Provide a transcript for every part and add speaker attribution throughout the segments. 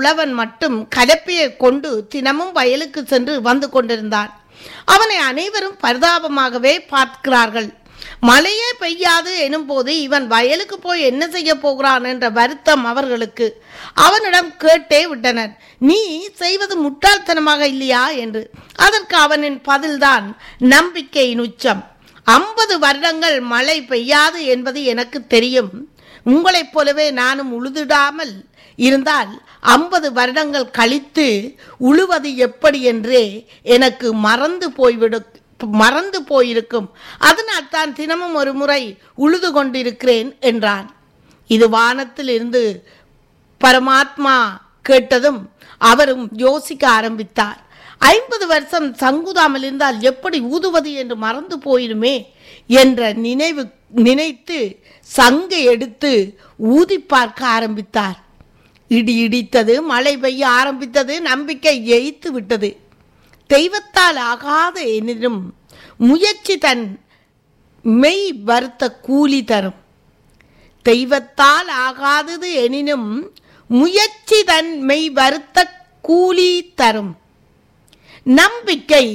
Speaker 1: உழவன் மட்டும் கலப்பையை கொண்டு தினமும் வயலுக்கு சென்று வந்து கொண்டிருந்தான் அவனை அனைவரும் பரிதாபமாகவே பார்க்கிறார்கள் மழையே பெய்யாது எனும்போது இவன் வயலுக்கு போய் என்ன செய்ய போகிறான் என்ற வருத்தம் அவர்களுக்கு அவனிடம் கேட்டே விட்டனர் நீ செய்வது முட்டாள்தனமாக இல்லையா என்று அதற்கு அவனின் பதில்தான் நம்பிக்கையின் உச்சம் ஐம்பது வருடங்கள் மழை பெய்யாது என்பது எனக்கு தெரியும் உங்களைப் போலவே நானும் உழுதிடாமல் இருந்தால் ஐம்பது வருடங்கள் கழித்து உழுவது எப்படி என்றே எனக்கு மறந்து போய்விடு மறந்து போயிருக்கும் அதனால் தான் தினமும் ஒரு முறை உழுது கொண்டிருக்கிறேன் என்றான் இது வானத்தில் இருந்து பரமாத்மா கேட்டதும் அவரும் யோசிக்க ஆரம்பித்தார் ஐம்பது வருஷம் சங்குதாமல் இருந்தால் எப்படி ஊதுவது என்று மறந்து போயிருமே என்ற நினைவு நினைத்து சங்கை எடுத்து ஊதி பார்க்க ஆரம்பித்தார் இடி இடித்தது மழை பெய்ய ஆரம்பித்தது நம்பிக்கை எய்த்து விட்டது தெய்வத்தால் ஆகாத எனினும் முயற்சி தன் மெய் வருத்த கூலி தரும் தெய்வத்தால் ஆகாதது எனினும் முயற்சி தன் மெய் வருத்த கூலி தரும் நம்பிக்கை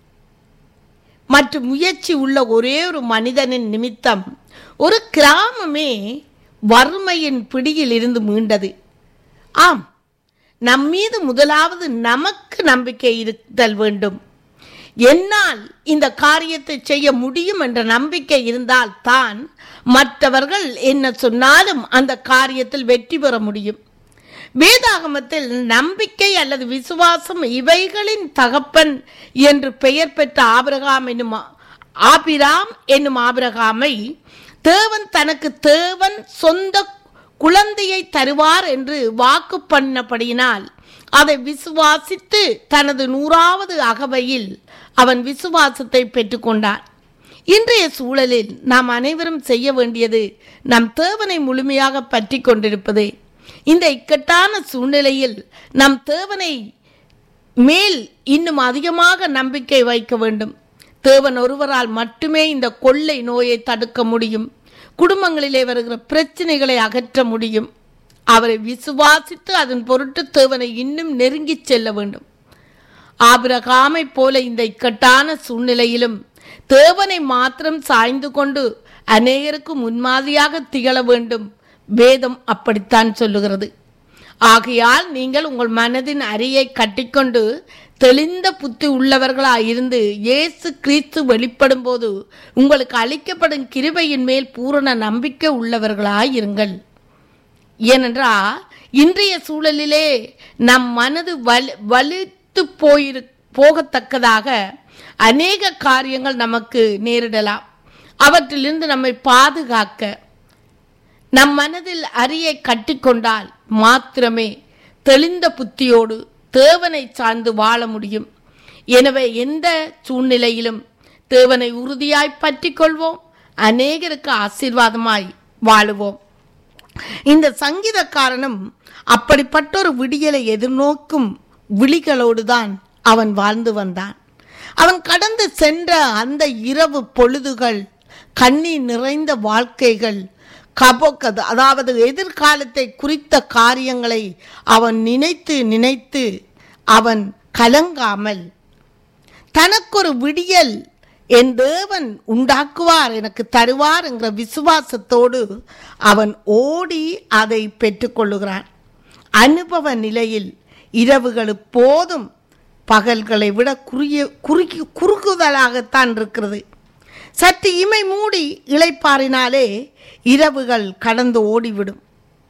Speaker 1: மற்றும் முயற்சி உள்ள ஒரே ஒரு மனிதனின் நிமித்தம் ஒரு கிராமமே வறுமையின் பிடியில் இருந்து மீண்டது ஆம் நம் மீது முதலாவது நமக்கு நம்பிக்கை இருத்தல் வேண்டும் என்னால் இந்த காரியத்தை செய்ய முடியும் என்ற நம்பிக்கை இருந்தால் தான் மற்றவர்கள் என்ன சொன்னாலும் அந்த காரியத்தில் வெற்றி பெற முடியும் வேதாகமத்தில் நம்பிக்கை அல்லது விசுவாசம் இவைகளின் தகப்பன் என்று பெயர் பெற்ற ஆபிரகாம் என்னும் ஆபிராம் என்னும் ஆபிரகாமை தேவன் தனக்கு தேவன் சொந்த குழந்தையை தருவார் என்று வாக்கு பண்ணபடியினால் அதை விசுவாசித்து தனது நூறாவது அகவையில் அவன் விசுவாசத்தை பெற்றுக்கொண்டான் இன்றைய சூழலில் நாம் அனைவரும் செய்ய வேண்டியது நம் தேவனை முழுமையாக பற்றி கொண்டிருப்பதே இந்த இக்கட்டான சூழ்நிலையில் நம் தேவனை மேல் இன்னும் அதிகமாக நம்பிக்கை வைக்க வேண்டும் தேவன் ஒருவரால் மட்டுமே இந்த கொள்ளை நோயை தடுக்க முடியும் குடும்பங்களிலே வருகிற பிரச்சனைகளை அகற்ற முடியும் அவரை விசுவாசித்து அதன் பொருட்டு தேவனை இன்னும் நெருங்கி செல்ல வேண்டும் ஆபிரகாமை போல இந்த இக்கட்டான சூழ்நிலையிலும் தேவனை மாத்திரம் சாய்ந்து கொண்டு அநேகருக்கு முன்மாதிரியாக திகழ வேண்டும் வேதம் அப்படித்தான் சொல்லுகிறது ஆகையால் நீங்கள் உங்கள் மனதின் அரியை கட்டிக்கொண்டு தெளிந்த புத்தி உள்ளவர்களாய் இருந்து இயேசு கிறிஸ்து வெளிப்படும் போது உங்களுக்கு அளிக்கப்படும் கிருபையின் மேல் பூரண நம்பிக்கை உள்ளவர்களாய் இருங்கள் ஏனென்றால் இன்றைய சூழலிலே நம் மனது வலு வலுத்து போயிரு போகத்தக்கதாக அநேக காரியங்கள் நமக்கு நேரிடலாம் அவற்றிலிருந்து நம்மை பாதுகாக்க நம் மனதில் அரியை கட்டிக்கொண்டால் மாத்திரமே தெளிந்த புத்தியோடு தேவனை சார்ந்து வாழ முடியும் எனவே எந்த சூழ்நிலையிலும் தேவனை உறுதியாய் பற்றி கொள்வோம் அநேகருக்கு ஆசீர்வாதமாய் வாழுவோம் இந்த சங்கீதக்காரனும் அப்படிப்பட்ட ஒரு விடியலை எதிர்நோக்கும் விழிகளோடு தான் அவன் வாழ்ந்து வந்தான் அவன் கடந்து சென்ற அந்த இரவு பொழுதுகள் கண்ணீர் நிறைந்த வாழ்க்கைகள் கபோக்கது அதாவது எதிர்காலத்தை குறித்த காரியங்களை அவன் நினைத்து நினைத்து அவன் கலங்காமல் தனக்கொரு விடியல் என் தேவன் உண்டாக்குவார் எனக்கு தருவார் என்கிற விசுவாசத்தோடு அவன் ஓடி அதை பெற்றுக்கொள்ளுகிறான் அனுபவ நிலையில் இரவுகள் போதும் பகல்களை விட குறுகிய குறுகி குறுகுதலாகத்தான் இருக்கிறது சற்று இமை மூடி இளைப்பாறினாலே இரவுகள் கடந்து ஓடிவிடும்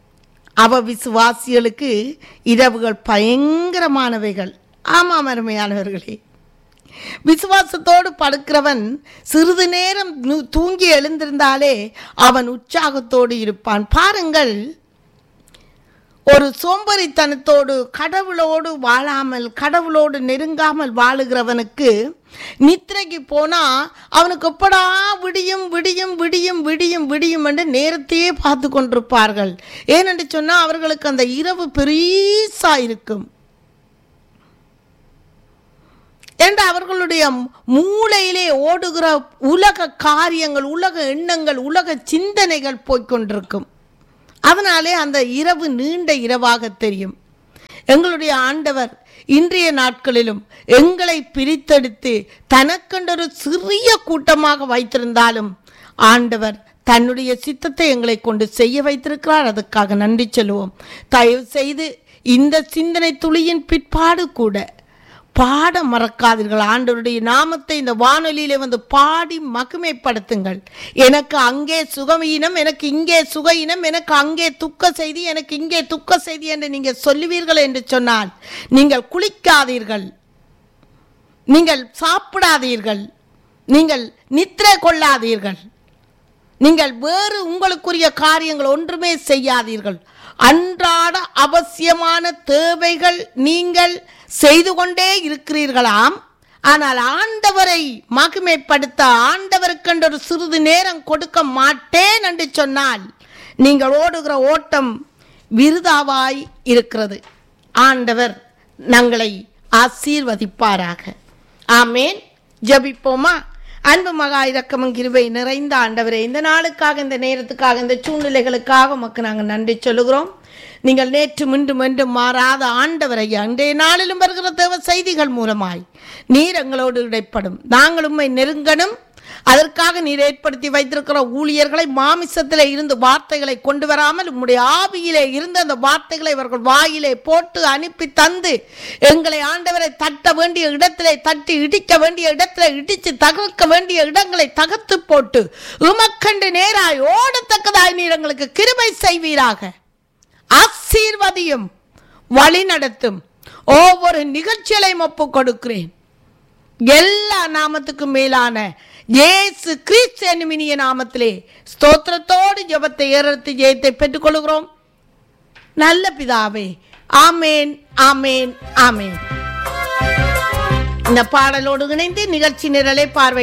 Speaker 1: அவ விசுவாசிகளுக்கு இரவுகள் பயங்கரமானவைகள் ஆமாம் அருமையானவர்களே விசுவாசத்தோடு படுக்கிறவன் சிறிது நேரம் நு- தூங்கி எழுந்திருந்தாலே அவன் உற்சாகத்தோடு இருப்பான் பாருங்கள் ஒரு சோம்பரித்தனத்தோடு கடவுளோடு வாழாமல் கடவுளோடு நெருங்காமல் வாழுகிறவனுக்கு நித்திரைக்கு போனா அவனுக்கு எப்படா விடியும் விடியும் விடியும் விடியும் விடியும் என்று நேரத்தையே பார்த்து கொண்டிருப்பார்கள் ஏனென்று சொன்னால் அவர்களுக்கு அந்த இரவு பெரிசா இருக்கும் என்று அவர்களுடைய மூளையிலே ஓடுகிற உலக காரியங்கள் உலக எண்ணங்கள் உலக சிந்தனைகள் போய்க்கொண்டிருக்கும் அதனாலே அந்த இரவு நீண்ட இரவாக தெரியும் எங்களுடைய ஆண்டவர் இன்றைய நாட்களிலும் எங்களை பிரித்தெடுத்து தனக்கென்றொரு சிறிய கூட்டமாக வைத்திருந்தாலும் ஆண்டவர் தன்னுடைய சித்தத்தை எங்களை கொண்டு செய்ய வைத்திருக்கிறார் அதுக்காக நன்றி சொல்லுவோம் தயவு செய்து இந்த சிந்தனை துளியின் பிற்பாடு கூட பாட மறக்காதீர்கள் ஆண்டவருடைய நாமத்தை இந்த வானொலியிலே வந்து பாடி மகிமைப்படுத்துங்கள் எனக்கு அங்கே சுகமீனம் எனக்கு இங்கே சுகையினம் எனக்கு அங்கே துக்க செய்தி எனக்கு இங்கே துக்க செய்தி என்று நீங்கள் சொல்லுவீர்கள் என்று சொன்னால் நீங்கள் குளிக்காதீர்கள் நீங்கள் சாப்பிடாதீர்கள் நீங்கள் நித்திரை கொள்ளாதீர்கள் நீங்கள் வேறு உங்களுக்குரிய காரியங்கள் ஒன்றுமே செய்யாதீர்கள் அன்றாட அவசியமான தேவைகள் நீங்கள் செய்து கொண்டே இருக்கிறீர்களாம் ஆனால் ஆண்டவரை மகிமைப்படுத்த ஆண்டவருக்கென்று ஒரு சிறிது நேரம் கொடுக்க மாட்டேன் என்று சொன்னால் நீங்கள் ஓடுகிற ஓட்டம் விருதாவாய் இருக்கிறது ஆண்டவர் நங்களை ஆசீர்வதிப்பாராக ஆமேன் ஜபிப்போமா அன்பு மகா இரக்கமும் கிருபை நிறைந்த ஆண்டவரே இந்த நாளுக்காக இந்த நேரத்துக்காக இந்த சூழ்நிலைகளுக்காக உமக்கு நாங்கள் நன்றி சொல்லுகிறோம் நீங்கள் நேற்று மீண்டும் மீண்டும் மாறாத ஆண்டவரை அன்றைய நாளிலும் வருகிற தேவ செய்திகள் மூலமாய் நீர் எங்களோடு இடைப்படும் நாங்கள் உம்மை நெருங்கணும் அதற்காக நீர் ஏற்படுத்தி வைத்திருக்கிற ஊழியர்களை மாமிசத்திலே இருந்து வார்த்தைகளை கொண்டு வராமல் உம்முடைய ஆவியிலே இருந்து அந்த வார்த்தைகளை இவர்கள் வாயிலே போட்டு அனுப்பி தந்து எங்களை ஆண்டவரை தட்ட வேண்டிய இடத்திலே தட்டி இடிக்க வேண்டிய இடத்திலே இடித்து தகர்க்க வேண்டிய இடங்களை தகர்த்து போட்டு உமக்கண்டு நேராய் ஓடத்தக்கதாய் நீர் எங்களுக்கு கிருபை செய்வீராக ஆசீர்வதியும் வழி நடத்தும் ஒவ்வொரு நிகழ்ச்சிகளையும் ஒப்புக் கொடுக்கிறேன் எல்லா நாமத்துக்கும் மேலான இயேசு கிறிஸ்து என்னும் இனிய நாமத்திலே ஸ்தோத்திரத்தோடு ஜெபத்தை ஏறெடுத்து ஜெயத்தை பெற்றுக்கொள்கிறோம் நல்ல பிதாவே ஆமேன் ஆமேன் ஆமேன் இந்த பாடலோடு இணைந்து நிகழ்ச்சி நிரலை பார்வை